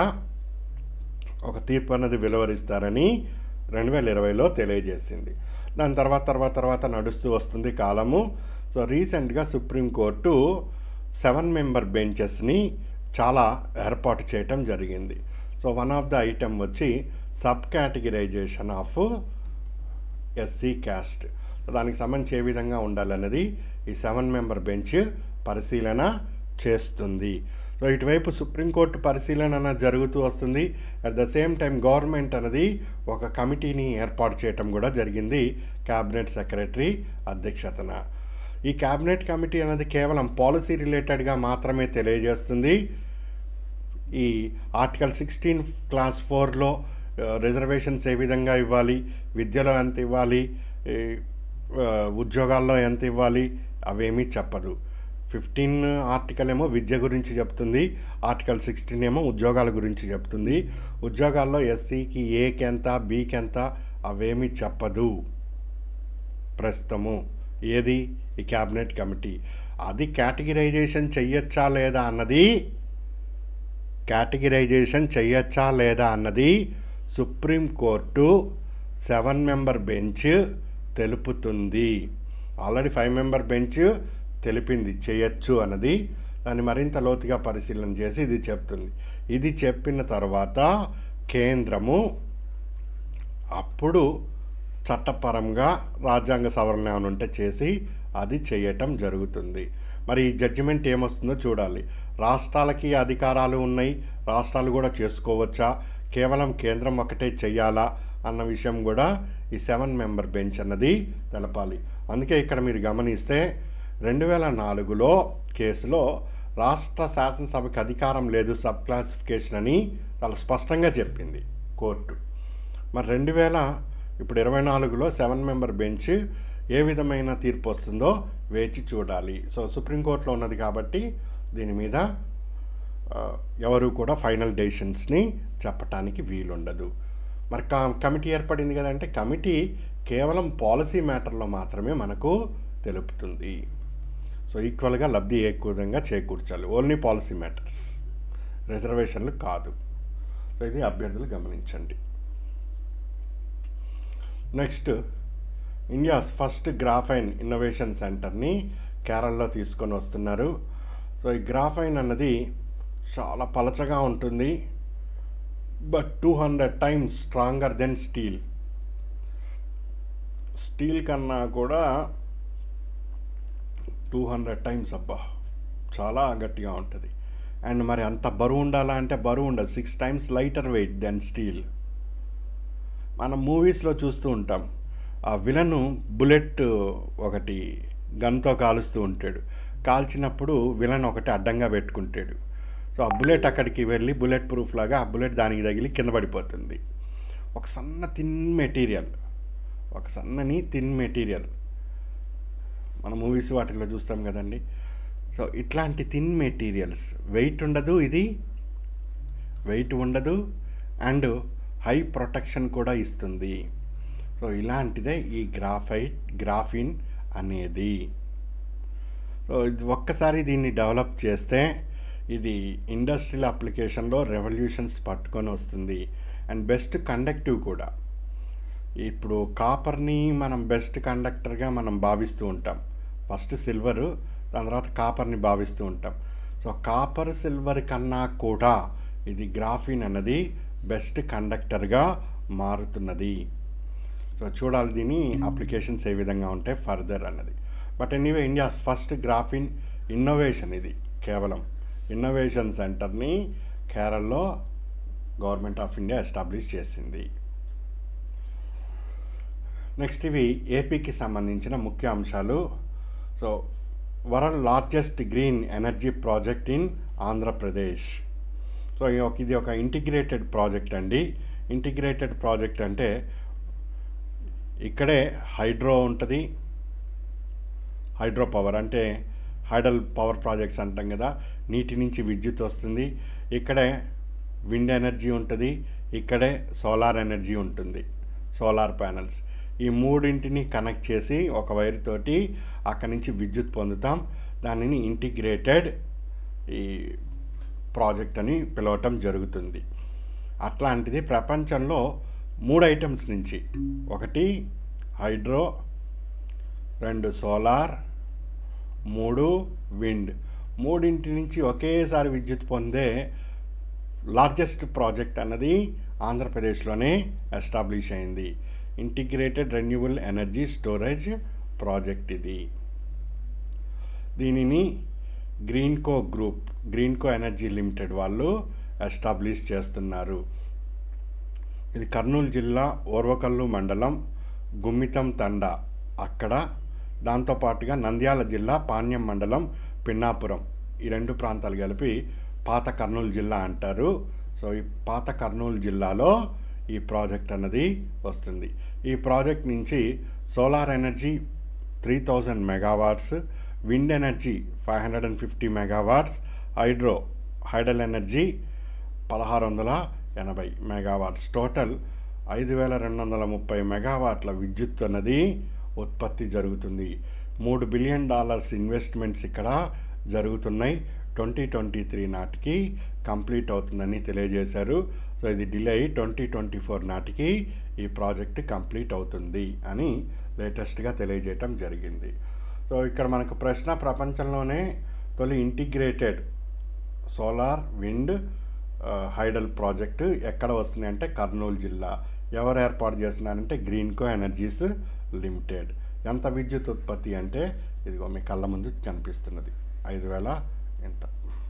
Speaker 1: ఒక తీర్పు అన్నది వెలువరిస్తారని రెండు వేల ఇరవైలో తెలియజేసింది దాని తర్వాత తర్వాత తర్వాత నడుస్తూ వస్తుంది కాలము సో రీసెంట్గా సుప్రీంకోర్టు సెవెన్ మెంబర్ బెంచెస్ని చాలా ఏర్పాటు చేయటం జరిగింది so one of the item వచ్చి sub categorization of SC caste దానికి సంబంధించి ఏ విధంగా ఉండాలన్నది ఈ సెవెన్ మెంబర్ బెంచ్ పరిశీలన చేస్తుంది సో ఇటువైపు సుప్రీంకోర్టు పరిశీలన అన్నది జరుగుతూ వస్తుంది at the same time government అనేది ఒక కమిటీని ఏర్పాటు చేయటం కూడా జరిగింది క్యాబినెట్ సెక్రటరీ అధ్యక్షతన ఈ క్యాబినెట్ కమిటీ అనేది కేవలం పాలసీ రిలేటెడ్గా మాత్రమే తెలియజేస్తుంది ఈ ఆర్టికల్ సిక్స్టీన్ క్లాస్ ఫోర్లో రిజర్వేషన్స్ ఏ విధంగా ఇవ్వాలి విద్యలో ఎంత ఇవ్వాలి ఈ, ఆ, ఉద్యోగాల్లో ఎంత ఇవ్వాలి అవేమీ చెప్పదు ఫిఫ్టీన్ ఆర్టికల్ ఏమో విద్య గురించి చెప్తుంది ఆర్టికల్ సిక్స్టీన్ ఏమో ఉద్యోగాల గురించి చెప్తుంది ఉద్యోగాల్లో ఎస్సీకి ఏకి ఎంత బీకి ఎంత అవేమీ చెప్పదు ప్రస్తుతము ఏది ఈ క్యాబినెట్ కమిటీ అది కేటగిరైజేషన్ చెయ్యొచ్చా లేదా అన్నది కేటగిరైజేషన్ చెయ్యొచ్చా లేదా అన్నది సుప్రీంకోర్టు సెవెన్ మెంబర్ బెంచ్ తెలుపుతుంది ఆల్రెడీ ఫైవ్ మెంబర్ బెంచ్ తెలిపింది చేయొచ్చు అన్నది దాన్ని మరింత లోతుగా పరిశీలన చేసి ఇది చెప్తుంది ఇది చెప్పిన తర్వాత కేంద్రము అప్పుడు చట్టపరంగా రాజ్యాంగ సవరణ ఏమైనా ఉంటే చేసి అది చేయటం జరుగుతుంది మరి ఈ జడ్జిమెంట్ ఏమొస్తుందో చూడాలి రాష్ట్రాలకి అధికారాలు ఉన్నాయి రాష్ట్రాలు కూడా చేసుకోవచ్చా కేవలం కేంద్రం ఒకటే చెయ్యాలా అన్న విషయం కూడా ఈ సెవెన్ మెంబర్ బెంచ్ అన్నది తెలపాలి అందుకే ఇక్కడ మీరు గమనిస్తే రెండు వేల నాలుగులో కేసులో రాష్ట్ర శాసనసభకి అధికారం లేదు సబ్ క్లాసిఫికేషన్ అని చాలా స్పష్టంగా చెప్పింది కోర్టు మరి రెండు వేల ఇప్పుడు ఇరవై నాలుగులో సెవెన్ మెంబర్ బెంచ్ ఏ విధమైన తీర్పు వస్తుందో వేచి చూడాలి సో సుప్రీంకోర్టులో ఉన్నది కాబట్టి దీని మీద ఆ, ఎవరు కూడా ఫైనల్ డెసిషన్స్ని చెప్పటానికి వీలుండదు మరి కా కమిటీ ఏర్పడింది కదంటే కమిటీ కేవలం పాలసీ మ్యాటర్లో మాత్రమే మనకు తెలుపుతుంది సో ఈక్వల్గా లబ్ధి ఏ విధంగా చేకూర్చాలి ఓన్లీ పాలసీ మ్యాటర్స్ రిజర్వేషన్లు కాదు సో ఇది అభ్యర్థులు గమనించండి next India's first graphene innovation సెంటర్ని కేరళలో తీసుకొని వస్తున్నారు సో ఈ గ్రాఫైన్ అన్నది చాలా పలచగా ఉంటుంది but two hundred times stronger than steel steel కన్నా కూడా టూ హండ్రెడ్ టైమ్స్ అబ్బా చాలా గట్టిగా ఉంటుంది అండ్ మరి అంత బరువు ఉండాలా అంటే బరువు ఉండదు six times lighter weight than steel మనం మూవీస్లో చూస్తూ ఉంటాం ఆ విలన్ బుల్లెట్ ఒకటి గన్తో కాలుస్తూ ఉంటాడు కాల్చినప్పుడు విలన్ ఒకటి అడ్డంగా పెట్టుకుంటాడు సో ఆ బుల్లెట్ అక్కడికి వెళ్ళి బుల్లెట్ ప్రూఫ్ లాగా ఆ బుల్లెట్ దానికి తగిలి కింద పడిపోతుంది ఒక సన్న థిన్ మెటీరియల్ ఒక సన్నని థిన్ మెటీరియల్ మన మూవీస్ వాటిల్లో చూస్తాం కదండి సో ఇట్లాంటి థిన్ మెటీరియల్స్ వెయిట్ ఉండదు ఇది వెయిట్ ఉండదు అండ్ హై ప్రొటెక్షన్ కూడా ఇస్తుంది సో ఇలాంటిదే ఈ గ్రాఫైట్ గ్రాఫిన్ అనేది సో ఇది ఒక్కసారి దీన్ని డెవలప్ చేస్తే ఇది ఇండస్ట్రియల్ అప్లికేషన్లో రెవల్యూషన్స్ పట్టుకొని వస్తుంది అండ్ బెస్ట్ కండక్టివ్ కూడా ఇప్పుడు కాపర్ని మనం బెస్ట్ కండక్టర్గా మనం భావిస్తూ ఉంటాం ఫస్ట్ సిల్వరు దాని తర్వాత కాపర్ని భావిస్తూ ఉంటాం సో కాపర్ సిల్వర్ కన్నా కూడా ఇది గ్రాఫిన్ అన్నది బెస్ట్ కండక్టర్గా మారుతున్నది సో చూడాలి దీని అప్లికేషన్స్ ఏ విధంగా ఉంటాయి ఫర్దర్ అన్నది but anyway India's first graphene innovation ఇది కేవలం ఇన్నోవేషన్ సెంటర్ని కేరళలో గవర్నమెంట్ ఆఫ్ ఇండియా ఎస్టాబ్లిష్ చేసింది నెక్స్ట్ ఇవి ఏపీకి సంబంధించిన ముఖ్య అంశాలు so world largest green energy project in Andhra Pradesh so ఈ ఒక- ఇది ఒక ఇంటిగ్రేటెడ్ ప్రాజెక్ట్ అండి ఇంటిగ్రేటెడ్ ప్రాజెక్ట్ అంటే ఇక్కడే హైడ్రో ఉంటుంది హైడ్రో పవర్ అంటే హైడల్ పవర్ ప్రాజెక్ట్స్ అంటాం కదా నీటి నుంచి విద్యుత్ వస్తుంది ఇక్కడే విండ్ ఎనర్జీ ఉంటుంది ఇక్కడే సోలార్ ఎనర్జీ ఉంటుంది సోలార్ ప్యానల్స్ ఈ మూడింటిని కనెక్ట్ చేసి ఒక వైర్ తోటి అక్కడి నుంచి విద్యుత్ పొందుతాం దానిని ఇంటిగ్రేటెడ్ ఈ ప్రాజెక్ట్ అని పిలవటం జరుగుతుంది అట్లాంటిది ప్రపంచంలో మూడు ఐటమ్స్ నుంచి ఒకటి హైడ్రో రెండు సోలార్ మూడు విండ్ మూడింటి నుంచి ఒకేసారి విద్యుత్ పొందే లార్జెస్ట్ ప్రాజెక్ట్ అన్నది ఆంధ్రప్రదేశ్లోనే ఎస్టాబ్లిష్ అయింది integrated renewable energy storage project ఇది దీనిని Greenko group Greenko energy limited వాళ్ళు ఎస్టాబ్లిష్ చేస్తున్నారు ఇది కర్నూలు జిల్లా ఓర్వకల్లు మండలం గుమ్మితం తండ అక్కడ దాంతోపాటుగా నంద్యాల జిల్లా పాణ్యం మండలం పిన్నాపురం ఈ రెండు ప్రాంతాలు కలిపి పాత కర్నూలు జిల్లా అంటారు సో ఈ పాత కర్నూలు జిల్లాలో ఈ ప్రాజెక్ట్ అన్నది వస్తుంది ఈ ప్రాజెక్ట్ నుంచి solar energy three thousand megawatts wind energy five hundred and fifty megawatts hydro hydel energy పదహారు వందల ఎనభై మెగావాట్స్ టోటల్ ఐదు వేల రెండు వందల ముప్పై మెగావాట్ల విద్యుత్ అన్నది ఉత్పత్తి జరుగుతుంది మూడు బిలియన్ డాలర్స్ ఇన్వెస్ట్మెంట్స్ ఇక్కడ జరుగుతున్నాయి ట్వంటీ ట్వంటీ త్రీ నాటికి కంప్లీట్ అవుతుందని తెలియజేశారు సో ఇది డిలే అయ్యి ట్వంటీ ట్వంటీ ఫోర్ నాటికి ఈ ప్రాజెక్ట్ కంప్లీట్ అవుతుంది అని లేటెస్ట్గా తెలియజేయటం జరిగింది సో ఇక్కడ మనకు ప్రశ్న ప్రపంచంలోనే తొలి ఇంటిగ్రేటెడ్ సోలార్ విండ్ ఆ, హైడల్ ప్రాజెక్టు ఎక్కడ వస్తుంది అంటే కర్నూలు జిల్లా ఎవరు ఏర్పాటు చేస్తున్నారంటే గ్రీన్కో ఎనర్జీస్ లిమిటెడ్ ఎంత విద్యుత్ ఉత్పత్తి అంటే ఇదిగో మీ కళ్ళ ముందు కనిపిస్తున్నది ఐదు వేల ఎంత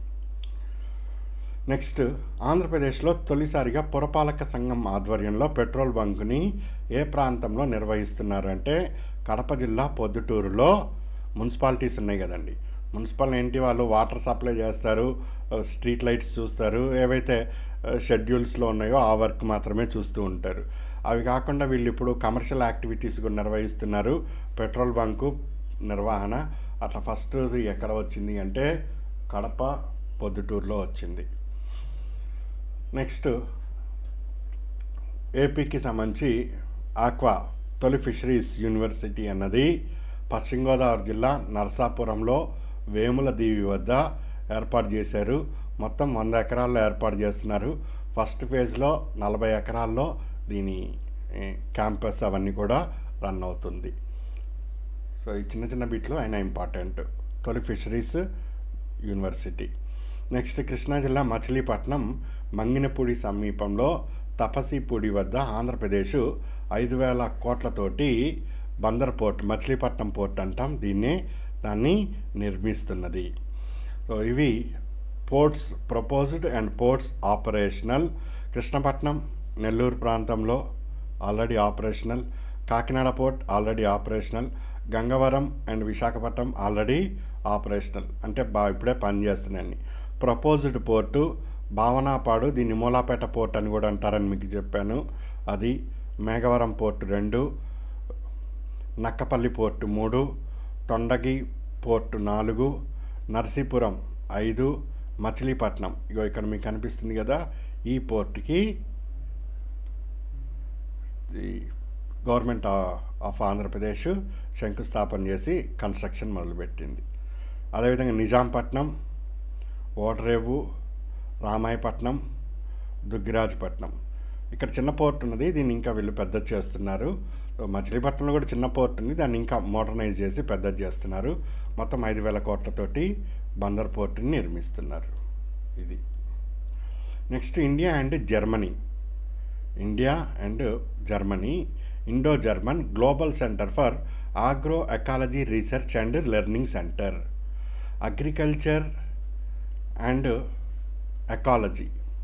Speaker 1: నెక్స్ట్ ఆంధ్రప్రదేశ్లో తొలిసారిగా పురపాలక సంఘం ఆధ్వర్యంలో పెట్రోల్ బంకుని ఏ ప్రాంతంలో నిర్వహిస్తున్నారు అంటే కడప జిల్లా పొద్దుటూరులో మున్సిపాలిటీస్ ఉన్నాయి కదండి మున్సిపల్ ఏంటి వాళ్ళు వాటర్ సప్లై చేస్తారు ఆ, స్ట్రీట్ లైట్స్ చూస్తారు ఏవైతే ఆ, షెడ్యూల్స్లో ఉన్నాయో ఆ వర్క్ మాత్రమే చూస్తూ ఉంటారు అవి కాకుండా వీళ్ళు ఇప్పుడు కమర్షియల్ యాక్టివిటీస్ కూడా నిర్వహిస్తున్నారు పెట్రోల్ బంకు నిర్వహణ అట్లా ఫస్ట్ ఎక్కడ వచ్చింది అంటే కడప పొద్దుటూరులో వచ్చింది నెక్స్ట్ ఏపీకి సంబంధించి ఆక్వా తొలి ఫిషరీస్ యూనివర్సిటీ అన్నది పశ్చిమ గోదావరి జిల్లా నరసాపురంలో వేముల దీవి వద్ద ఏర్పాటు చేశారు మొత్తం వంద ఎకరాల్లో ఏర్పాటు చేస్తున్నారు ఫస్ట్ ఫేజ్లో నలభై ఎకరాల్లో దీని ఏ, క్యాంపస్ అవన్నీ కూడా రన్ అవుతుంది సో ఈ చిన్న చిన్న బిట్లు అయినా ఇంపార్టెంట్ తొలి ఫిషరీస్ యూనివర్సిటీ నెక్స్ట్ కృష్ణా జిల్లా మచిలీపట్నం మంగినపూడి సమీపంలో తపసిపూడి వద్ద ఆంధ్రప్రదేశ్ ఐదు వేల కోట్లతోటి బందర్ పోర్ట్ మచిలీపట్నం పోర్ట్ అంటాం దీన్నే దాన్ని నిర్మిస్తున్నది సో ఇవి ports proposed and ports operational Krishnapatnam Nellore ప్రాంతంలో already operational Kakinada port already operational Gangavaram and Visakhapatnam already operational అంటే బా ఇప్పుడే పనిచేస్తున్నాయని ప్రపోజ్డ్ పోర్టు భావనాపాడు దీన్ని మూలాపేట పోర్ట్ అని కూడా అంటారని మీకు చెప్పాను అది మేఘవరం పోర్టు రెండు నక్కపల్లి పోర్టు మూడు తొండగి పోర్టు నాలుగు నర్సీపురం ఐదు మచిలీపట్నం ఇగో ఇక్కడ మీకు కనిపిస్తుంది కదా ఈ పోర్టుకి ఈ గవర్నమెంట్ ఆఫ్ ఆంధ్రప్రదేశ్ శంకుస్థాపన చేసి కన్స్ట్రక్షన్ మొదలుపెట్టింది అదేవిధంగా నిజాంపట్నం ఓడరేవు రామాయపట్నం దుగ్గిరాజపట్నం ఇక్కడ చిన్న పోర్ట్ ఉన్నది దీన్ని ఇంకా వీళ్ళు పెద్ద చేస్తున్నారు మచిలీపట్నంలో కూడా చిన్న పోర్ట్ ఉంది దాన్ని ఇంకా మోడర్నైజ్ చేసి పెద్ద చేస్తున్నారు మొత్తం ఐదు వేల కోట్లతోటి బందర్ పోర్టుని నిర్మిస్తున్నారు ఇది next India and Germany India and Germany Indo German global centre for agro ecology research and learning centre agriculture and ecology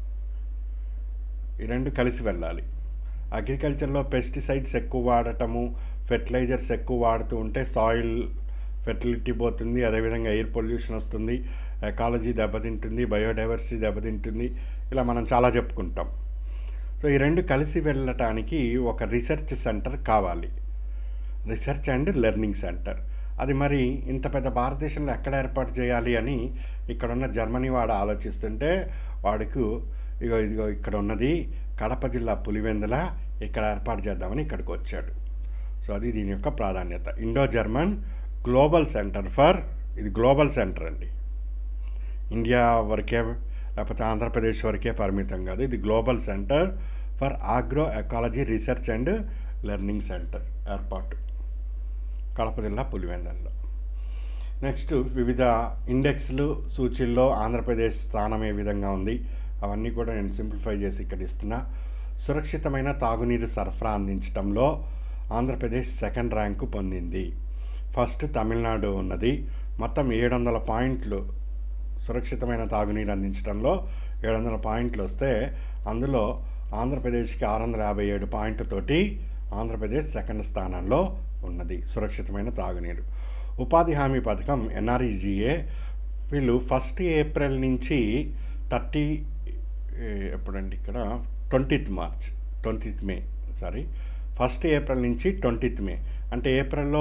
Speaker 1: ఈ రెండు కలిసి వెళ్ళాలి అగ్రికల్చర్లో పెస్టిసైడ్స్ ఎక్కువ వాడటము ఫెర్టిలైజర్స్ ఎక్కువ వాడుతూ ఉంటే సాయిల్ ఫెర్టిలిటీ పోతుంది అదేవిధంగా ఎయిర్ పొల్యూషన్ వస్తుంది ఎకాలజీ దెబ్బతింటుంది బయోడైవర్సిటీ దెబ్బతింటుంది ఇలా మనం చాలా చెప్పుకుంటాం సో ఈ రెండు కలిసి వెళ్ళటానికి ఒక రీసెర్చ్ సెంటర్ కావాలి రీసెర్చ్ అండ్ లెర్నింగ్ సెంటర్ అది మరి ఇంత పెద్ద భారతదేశంలో ఎక్కడ ఏర్పాటు చేయాలి అని ఇక్కడున్న జర్మనీ వాడు ఆలోచిస్తుంటే వాడికి ఇగో ఇదిగో ఇక్కడ ఉన్నది కడప జిల్లా పులివెందుల ఇక్కడ ఏర్పాటు చేద్దామని ఇక్కడికి వచ్చాడు సో అది దీని యొక్క ప్రాధాన్యత Indo German global centre for ఇది గ్లోబల్ సెంటర్ అండి ఇండియా వరకే లేకపోతే ఆంధ్రప్రదేశ్ వరకే పరిమితం కాదు ఇది global centre for agro ecology research and learning centre ఏర్పాటు కడప జిల్లా పులివెందల్లో నెక్స్ట్ వివిధ ఇండెక్స్లు సూచీల్లో ఆంధ్రప్రదేశ్ స్థానం ఏ విధంగా ఉంది అవన్నీ కూడా నేను సింప్లిఫై చేసి ఇక్కడ ఇస్తున్నా సురక్షితమైన తాగునీరు సరఫరా అందించడంలో ఆంధ్రప్రదేశ్ సెకండ్ ర్యాంకు పొందింది ఫస్ట్ తమిళనాడు ఉన్నది మొత్తం ఏడు వందల పాయింట్లు సురక్షితమైన తాగునీరు అందించడంలో ఏడు వందల పాయింట్లు వస్తే అందులో ఆంధ్రప్రదేశ్కి ఆరు వందల యాభై ఏడు పాయింట్లతోటి ఆంధ్రప్రదేశ్ సెకండ్ స్థానంలో ఉన్నది సురక్షితమైన తాగునీరు ఉపాధి హామీ పథకం ఎన్ఆర్ఈజీఏ వీళ్ళు ఫస్ట్ ఏప్రిల్ నుంచి థర్టీ ఎప్పుడండి ఇక్కడ twentieth March twentieth May sorry first April నుంచి ట్వంటీత్ మే అంటే ఏప్రిల్లో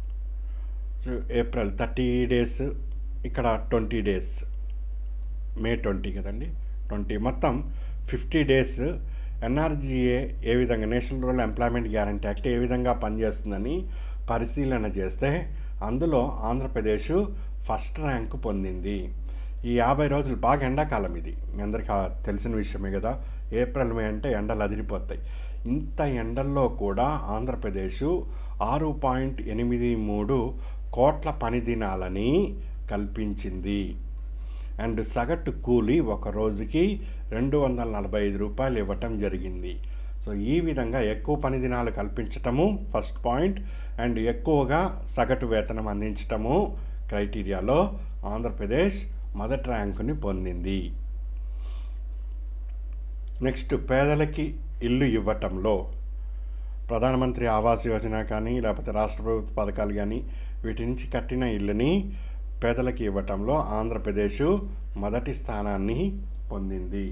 Speaker 1: ఏప్రిల్ థర్టీ డేస్ ఇక్కడ ట్వంటీ డేస్ మే ట్వంటీ కదండి ట్వంటీ మొత్తం ఫిఫ్టీ డేస్ ఎన్ఆర్జీఏ ఏ విధంగా national rural employment guarantee act ఏ విధంగా పనిచేస్తుందని పరిశీలన చేస్తే అందులో ఆంధ్రప్రదేశ్ ఫస్ట్ ర్యాంకు పొందింది ఈ యాభై రోజులు బాగా ఎండాకాలం ఇది మీ అందరికీ ఆ తెలిసిన విషయమే కదా ఏప్రిల్ మే అంటే ఎండలు అదిరిపోతాయి ఇంత ఎండల్లో కూడా ఆంధ్రప్రదేశ్ ఆరు పాయింట్ ఎనిమిది మూడు కోట్ల పని దినాలని కల్పించింది అండ్ సగటు కూలీ ఒక రోజుకి రెండు వందల నలభై ఐదు రూపాయలు ఇవ్వటం జరిగింది సో ఈ విధంగా ఎక్కువ పని దినాలు కల్పించటము ఫస్ట్ పాయింట్ అండ్ ఎక్కువగా సగటు వేతనం అందించటము క్రైటీరియాలో ఆంధ్రప్రదేశ్ మొదటి ర్యాంకుని పొందింది నెక్స్ట్ పేదలకి ఇల్లు ఇవ్వటంలో ప్రధానమంత్రి ఆవాస్ యోజన కానీ లేకపోతే రాష్ట్ర ప్రభుత్వ పథకాలు కానీ వీటి నుంచి కట్టిన ఇల్లుని పేదలకి ఇవ్వటంలో ఆంధ్రప్రదేశ్ మొదటి స్థానాన్ని పొందింది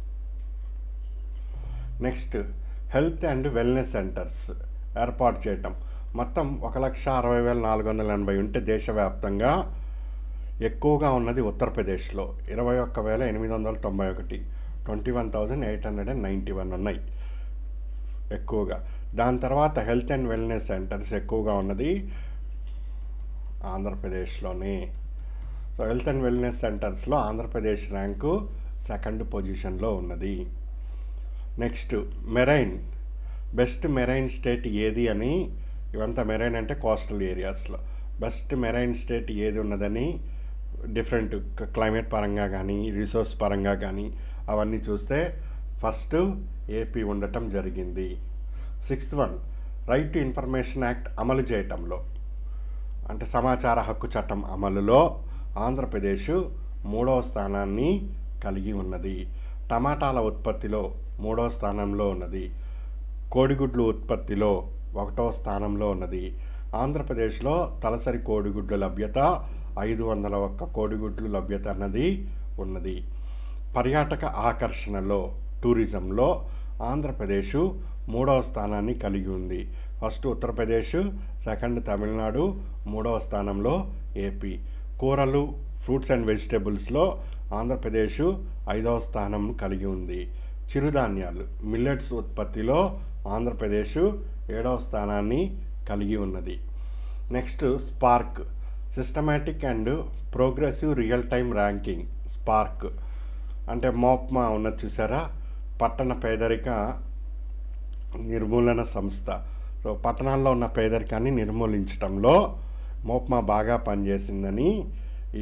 Speaker 1: next health and wellness centres ఏర్పాటు చేయటం మొత్తం ఒక లక్ష అరవై వేల నాలుగు వందల ఎనభై ఉంటే దేశవ్యాప్తంగా ఎక్కువగా ఉన్నది ఉత్తరప్రదేశ్లో ఇరవై ఒక్క వేల ఎనిమిది వందల తొంభై ఒకటి twenty one thousand eight hundred and ninety one ఉన్నాయి ఎక్కువగా దాని తర్వాత హెల్త్ అండ్ వెల్నెస్ సెంటర్స్ ఎక్కువగా ఉన్నది ఆంధ్రప్రదేశ్లోనే సో హెల్త్ అండ్ వెల్నెస్ సెంటర్స్లో ఆంధ్రప్రదేశ్ ర్యాంకు సెకండ్ పొజిషన్లో ఉన్నది next marine best marine state ఏది అని ఇవంతా మెరైన్ అంటే కోస్టల్ ఏరియాస్లో బెస్ట్ మెరైన్ స్టేట్ ఏది ఉన్నదని డిఫరెంట్ క్లైమేట్ పరంగా కానీ రిసోర్స్ పరంగా కానీ అవన్నీ చూస్తే ఫస్ట్ ఏపీ ఉండటం జరిగింది sixth one right to information act అమలు చేయటంలో అంటే సమాచార హక్కు చట్టం అమలులో ఆంధ్రప్రదేశ్ మూడవ స్థానాన్ని కలిగి ఉన్నది టమాటాల ఉత్పత్తిలో మూడవ స్థానంలో ఉన్నది కోడిగుడ్లు ఉత్పత్తిలో ఒకటవ స్థానంలో ఉన్నది ఆంధ్రప్రదేశ్లో తలసరి కోడిగుడ్ల లభ్యత ఐదు వందల ఒక్క కోడిగుడ్లు లభ్యత అన్నది ఉన్నది పర్యాటక ఆకర్షణలో టూరిజంలో ఆంధ్రప్రదేశ్ మూడవ స్థానాన్ని కలిగి ఉంది ఫస్ట్ ఉత్తరప్రదేశ్ సెకండ్ తమిళనాడు మూడవ స్థానంలో ఏపీ కూరలు ఫ్రూట్స్ అండ్ వెజిటేబుల్స్లో ఆంధ్రప్రదేశ్ ఐదవ స్థానం కలిగి ఉంది చిరుధాన్యాలు మిల్లెట్స్ ఉత్పత్తిలో ఆంధ్రప్రదేశ్ ఏడవ స్థానాన్ని కలిగి ఉన్నది next SPARC systematic and progressive real time ranking SPARC అంటే మోప్మా ఉన్నది చూసారా పట్టణ పేదరిక నిర్మూలన సంస్థ సో పట్టణాల్లో ఉన్న పేదరికాన్ని నిర్మూలించడంలో మోప్మా బాగా పనిచేసిందని ఈ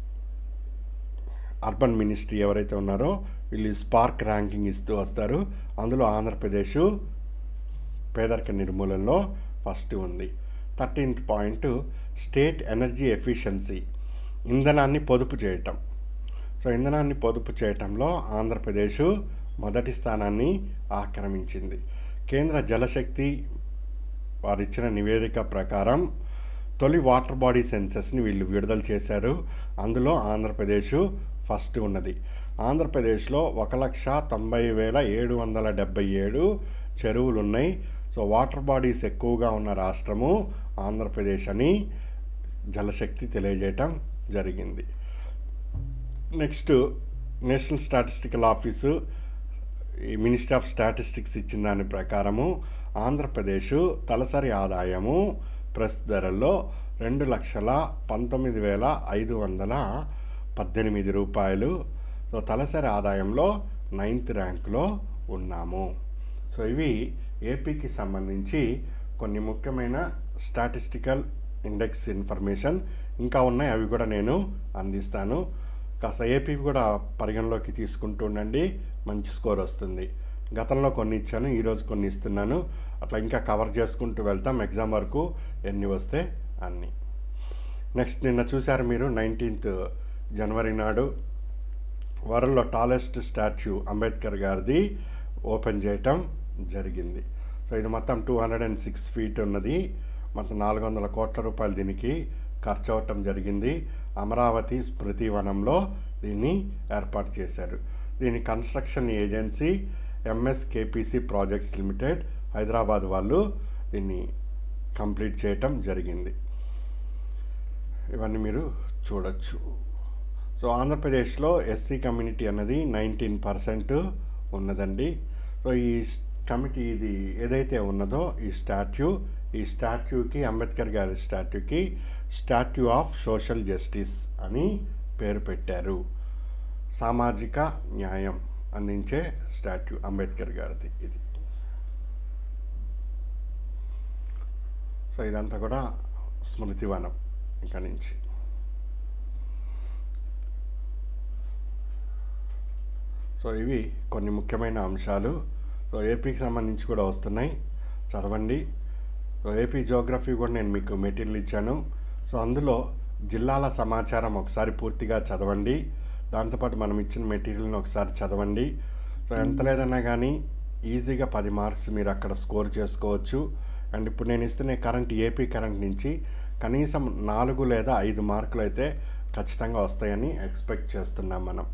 Speaker 1: అర్బన్ మినిస్ట్రీ ఎవరైతే ఉన్నారో వీళ్ళు స్పార్క్ ర్యాంకింగ్ ఇస్తూ వస్తారు అందులో ఆంధ్రప్రదేశ్ పేదరిక నిర్మూలనలో ఫస్ట్ ఉంది thirteenth point state energy efficiency ఇంధనాన్ని పొదుపు చేయటం సో ఇంధనాన్ని పొదుపు చేయటంలో ఆంధ్రప్రదేశ్ మొదటి స్థానాన్ని ఆక్రమించింది కేంద్ర జలశక్తి వారిచ్చిన నివేదిక ప్రకారం తొలి వాటర్ బాడీ సెన్సెస్ని వీళ్ళు విడుదల చేశారు అందులో ఆంధ్రప్రదేశ్ ఫస్ట్ ఉన్నది ఆంధ్రప్రదేశ్లో ఒక లక్ష తొంభై వేల ఏడు వందల డెబ్బై ఏడు చెరువులు ఉన్నాయి సో వాటర్ బాడీస్ ఎక్కువగా ఉన్న రాష్ట్రము ఆంధ్రప్రదేశ్ అని జలశక్తి తెలియజేయటం జరిగింది నెక్స్ట్ నేషనల్ స్టాటిస్టికల్ ఆఫీసు ఈ మినిస్ట్రీ ఆఫ్ స్టాటిస్టిక్స్ ఇచ్చిన దాని ప్రకారము ఆంధ్రప్రదేశ్ తలసరి ఆదాయము ప్రస్తుత ధరల్లో రెండు లక్షల పంతొమ్మిది వేల ఐదు వందల పద్దెనిమిది రూపాయలు సో తలసరి ఆదాయంలో నైన్త్ ర్యాంక్లో ఉన్నాము సో ఇవి ఏపీకి సంబంధించి కొన్ని ముఖ్యమైన స్టాటిస్టికల్ ఇండెక్స్ ఇన్ఫర్మేషన్ ఇంకా ఉన్నాయి అవి కూడా నేను అందిస్తాను కాస్త ఏపీ కూడా పరిగణలోకి తీసుకుంటూ ఉండండి మంచి స్కోర్ వస్తుంది గతంలో కొన్ని ఇచ్చాను ఈరోజు కొన్ని ఇస్తున్నాను అట్లా ఇంకా కవర్ చేసుకుంటూ వెళ్తాం ఎగ్జామ్ వరకు ఎన్ని వస్తే అన్ని నెక్స్ట్ నిన్న చూశారు మీరు నైన్టీన్త్ జనవరి నాడు వరల్డ్లో టాలెస్ట్ స్టాచ్యూ అంబేద్కర్ గారిది ఓపెన్ చేయటం జరిగింది సో ఇది మొత్తం two hundred and six feet ఉన్నది మొత్తం నాలుగు వందల కోట్ల రూపాయలు దీనికి ఖర్చు అవటం జరిగింది అమరావతి స్మృతి వనంలో దీన్ని ఏర్పాటు చేశారు దీని construction agency MSKPC projects limited Hyderabad వాళ్ళు దీన్ని కంప్లీట్ చేయటం జరిగింది ఇవన్నీ మీరు చూడొచ్చు సో ఆంధ్రప్రదేశ్లో ఎస్సీ కమ్యూనిటీ అన్నది నైన్టీన్ పర్సెంట్ ఉన్నదండి సో ఈ కమిటీ ఇది ఏదైతే ఉన్నదో ఈ స్టాట్యూ ఈ స్టాట్యూకి అంబేద్కర్ గారి స్టాట్యూకి స్టాట్యూ ఆఫ్ సోషల్ జస్టిస్ అని పేరు పెట్టారు సామాజిక న్యాయం అందించే స్టాట్యూ అంబేద్కర్ గారిది ఇది సో ఇదంతా కూడా స్మృతివనం ఇక్కడ నుంచి సో ఇవి కొన్ని ముఖ్యమైన అంశాలు సో ఏపీకి సంబంధించి కూడా వస్తున్నాయి చదవండి సో ఏపీ జోగ్రఫీ కూడా నేను మీకు మెటీరియల్ ఇచ్చాను సో అందులో జిల్లాల సమాచారం ఒకసారి పూర్తిగా చదవండి దాంతోపాటు మనం ఇచ్చిన మెటీరియల్ని ఒకసారి చదవండి సో ఎంత లేదన్నా కానీ ఈజీగా పది మార్క్స్ మీరు అక్కడ స్కోర్ చేసుకోవచ్చు అండ్ ఇప్పుడు నేను ఇస్తున్న కరెంట్ ఏపీ కరెంట్ నుంచి కనీసం నాలుగు లేదా ఐదు మార్కులు అయితే ఖచ్చితంగా వస్తాయని ఎక్స్పెక్ట్ చేస్తున్నాం మనం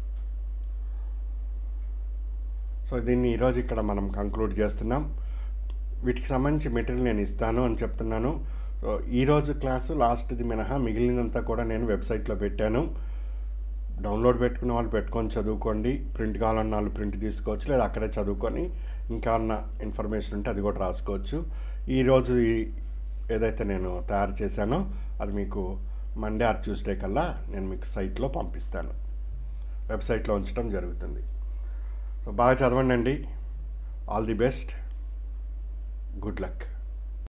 Speaker 1: సో దీన్ని ఈరోజు ఇక్కడ మనం కంక్లూడ్ చేస్తున్నాం వీటికి సంబంధించి మెటీరియల్ నేను ఇస్తాను అని చెప్తున్నాను సో ఈరోజు క్లాసు లాస్ట్ది మినహా మిగిలినంతా కూడా నేను వెబ్సైట్లో పెట్టాను డౌన్లోడ్ పెట్టుకున్న వాళ్ళు పెట్టుకొని చదువుకోండి ప్రింట్ కావాలన్న వాళ్ళు ప్రింట్ తీసుకోవచ్చు లేదా అక్కడే చదువుకొని ఇంకా ఉన్న ఇన్ఫర్మేషన్ ఉంటే అది కూడా రాసుకోవచ్చు ఈరోజు ఈ ఏదైతే నేను తయారు చేశానో అది మీకు మండే ఆర్ ట్యూస్డే కల్లా నేను మీకు సైట్లో పంపిస్తాను వెబ్సైట్లో ఉంచడం జరుగుతుంది సో బాగా చదవండి అండి all the best good luck